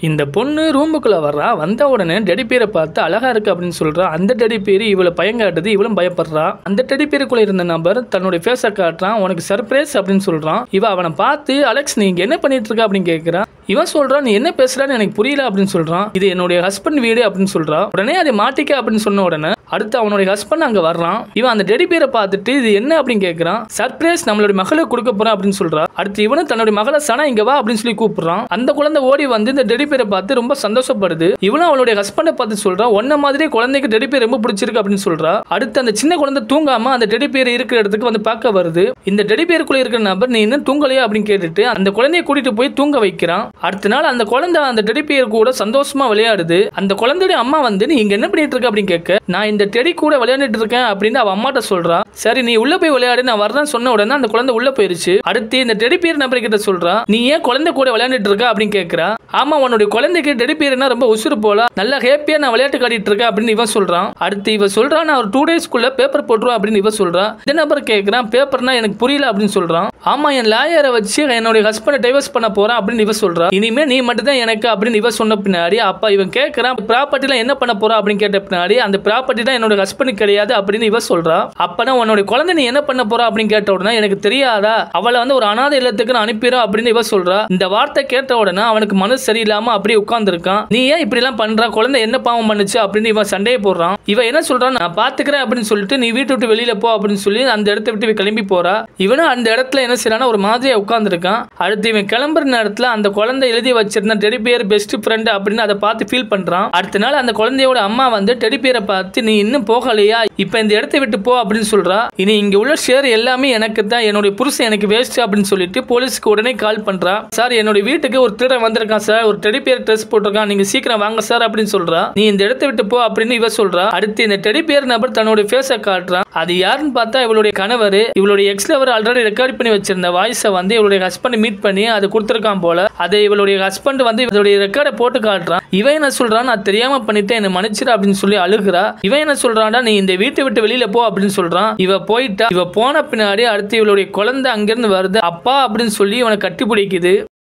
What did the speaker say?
இந்த பொண்ணு ரூமுக்குள்ள வர்றா வந்த உடனே டெடி பேரை பார்த்து அழகா இருக்கு அப்படின்னு சொல்றா அந்த டெடி பேர் இவளை பயங்காட்டுது இவளும் பயப்படுறா அந்த டெடி பேருக்குள்ள இருந்த நபர் தன்னுடைய ஃபேஸை காட்டுறான் உனக்கு சர்ப்ரைஸ் அப்படின்னு சொல்றான் இவ அவனை பார்த்து அலெக்ஸ் நீங்க என்ன பண்ணிட்டு இருக்க அப்படின்னு கேட்கிறான் இவன் சொல்றான் நீ என்ன பேசுறான்னு எனக்கு புரியல அப்படின்னு சொல்றான் இது என்னுடைய ஹஸ்பண்ட் வீடு அப்படின்னு சொல்றான் உடனே அதை மாட்டிக்க அப்படின்னு சொன்ன உடனே அடுத்து அவனுடைய ஹஸ்பண்ட் அங்க வர்றான் இவன் அந்த டெடி பேரை பார்த்துட்டு இது என்ன அப்படின்னு கேட்கறான் சர்ப்ரைஸ் நம்மளுடைய மகளுக்கு கொடுக்க போறான் அப்படின்னு சொல்றான் அடுத்து இவனும் தன்னுடைய மகளை சனா இங்க வா அப்படின்னு சொல்லி கூப்பிடுறான் அந்த குழந்தை ஓடி வந்து இந்த டெடி பேரை பார்த்து ரொம்ப சந்தோஷப்படுது இவனும் அவளுடைய ஹஸ்பண்டை பார்த்து சொல்றான் ஒன்ன மாதிரி குழந்தைக்கு டெடி பேர் ரொம்ப பிடிச்சிருக்கு அப்படின்னு சொல்றா அடுத்து அந்த சின்ன குழந்தை தூங்காம அந்த டெடி பேர் இருக்கிற இடத்துக்கு வந்து பார்க்க வருது இந்த டெடி பேருக்குள்ள இருக்கிற நபர் நீ இன்னும் தூங்கலையா அப்படின்னு கேட்டுட்டு அந்த குழந்தைய கூட்டிட்டு போய் தூங்க வைக்கிறான் அடுத்த நாள் அந்த குழந்தை அந்த டெடி பேர் கூட சந்தோஷமா விளையாடுது அந்த குழந்தையுடைய அம்மா வந்து நீ இங்க என்ன பண்ணிட்டு இருக்க அப்படின்னு கேட்க நான் இந்த டெடி கூட விளையாண்டுட்டு இருக்கேன் அப்படின்னு அவ அம்மாட்ட சொல்றா சரி நீ உள்ள போய் விளையாடு நான் வரேன்னு சொன்ன உடனே அந்த குழந்தை உள்ள போயிருச்சு அடுத்து இந்த டெடி பேர் நபர் கிட்ட சொல்றா நீ ஏன் குழந்தை கூட விளையாண்டுட்டு இருக்க அப்படின்னு கேட்கறா ஆமா உன்னுடைய குழந்தைக்கு டெடி பேர்னா ரொம்ப உசுறு போல நல்லா ஹேப்பியா நான் விளையாட்டு காட்டிட்டு இருக்கேன் அப்படின்னு இவன் சொல்றான் அடுத்து இவ சொல்றா நான் ஒரு டூ டேஸ்க்குள்ள பேப்பர் போட்டுருவேன் அப்படின்னு இவ சொல்றா இந்த நபர் கேட்கறான் பேப்பர்னா எனக்கு புரியல அப்படின்னு சொல்றான் ஆமா என் லாயரை வச்சு என்னுடைய ஹஸ்பண்டை டைவர்ஸ் பண்ண போறேன் அப்படின்னு இவ சொல்றா இனிமே நீ மட்டும் தான் எனக்கு அப்படின்னு இவ சொன்ன பின்னாடி அப்பா இவன் கேட்கறான் ப்ராப்பர்ட்டில என்ன பண்ண போறா அப்படின்னு கேட்ட பின்னாடி அந்த ப்ராப்பர்ட்டி தான் என்னோட ஹஸ்பண்ட் கிடையாது அப்படின்னு இவ சொல்றா அப்பனா உன்னோட குழந்தை நீ என்ன பண்ண போறா அப்படின்னு கேட்ட உடனே எனக்கு தெரியாதா அவளை வந்து ஒரு அனாதை இல்லத்துக்கு நான் அனுப்பிடும் அப்படின்னு இவ சொல்றா இந்த வார்த்தை கேட்ட உடனே அவனுக்கு மனசு சரியில்லாம அப்படியே உட்கார்ந்துருக்கான் நீ ஏன் இப்படி எல்லாம் பண்ற குழந்தை என்ன பாவம் பண்ணுச்சு அப்படின்னு இவன் சண்டையை போடுறான் இவன் என்ன சொல்றான் நான் பாத்துக்கிறேன் அப்படின்னு சொல்லிட்டு நீ வீட்டு விட்டு வெளியில போ அப்படின்னு சொல்லி அந்த இடத்த விட்டு இவ கிளம்பி போறா இவனும் அந்த இடத்துல என்ன செய்யறானா ஒரு மாதிரியா உட்கார்ந்துருக்கான் அடுத்து இவன் கிளம்புற நேரத்துல அந்த குழந்தை எழுதி வச்சிருந்த டெடி பேர் பெஸ்ட் ஃப்ரெண்ட் அப்படின்னு அதை பார்த்து ஃபீல் பண்றான் அடுத்த நாள் அந்த குழந்தையோட அம்மா வந்து டெடி பேரை பார்த்து நீ இன்னும் போகலையா இப்ப இந்த இடத்தை விட்டு போ அப்படின்னு சொல்றா இனி இங்க உள்ள ஷேர் எல்லாமே எனக்கு தான் என்னுடைய புருஷன் எனக்கு வேஸ்ட் அப்படின்னு சொல்லிட்டு போலீஸ்க்கு உடனே கால் பண்றா சார் என்னுடைய வீட்டுக்கு ஒரு திருடன் வந்திருக்கான் சார் ஒரு டெடி பேர் ட்ரெஸ் போட்டிருக்கான் நீங்க சீக்கிரம் வாங்க சார் அப்படின்னு சொல்றா நீ இந்த இடத்தை விட்டு போ அப்படின்னு இவ சொல்றா அடுத்து இந்த டெடி பேர் நபர் தன்னுடைய ஃபேஸை காட்டுறான் அது யாருன்னு பார்த்தா இவளுடைய கணவர் இவளுடைய எக்ஸ் லவர் ஆல்ரெடி ரெக்கார்ட் பண்ணி வச்சிருந்த வாய்ஸை வந்து இவளுடைய ஹஸ்பண்ட் மீட் பண்ணி அது கொடுத்துருக்கான் போல அதை இவளுடைய ஹஸ்பண்ட் வந்து இவளுடைய ரெக்கார்டை போட்டு காட்டுறான் இவன் என்ன சொல்றான் நான் தெரியாம பண்ணிட்டேன் என்ன மன்னிச்சிரு அப்படின்னு சொல்லி அழுகுறா இவன் என்ன சொல்றான்டா நீ இந்த வீட்டை விட்டு வெளியில போ அப்படின்னு சொல்றான் இவ போயிட்டா இவ போன பின்னாடி அடுத்து இவளுடைய குழந்தை அங்கிருந்து வருது அப்பா அப்படின்னு சொல்லி இவனை கட்டி பிடிக்குது